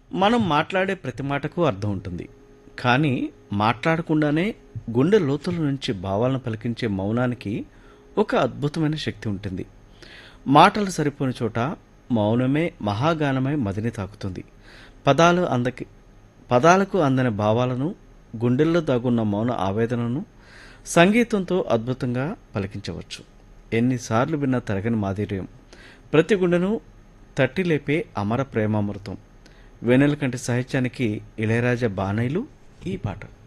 మనం మాట్లాడే ప్రతి మాటకు అర్థం ఉంటుంది కానీ మాట్లాడకుండానే గుండె లోతుల నుంచి భావాలను పలికించే మౌనానికి ఒక అద్భుతమైన శక్తి ఉంటుంది మాటలు సరిపోని చోట మౌనమే మహాగానమై మదిని తాకుతుంది పదాలు అందకి పదాలకు అందని భావాలను గుండెల్లో దాగున్న మౌన ఆవేదనను సంగీతంతో అద్భుతంగా పలికించవచ్చు ఎన్నిసార్లు విన్న తరగని మాధుర్యం ప్రతి గుండెను తట్టి లేపే అమర ప్రేమామృతం వెన్నెల కంటి సాహిత్యానికి ఇళయరాజా బాణైలు ఈ పాట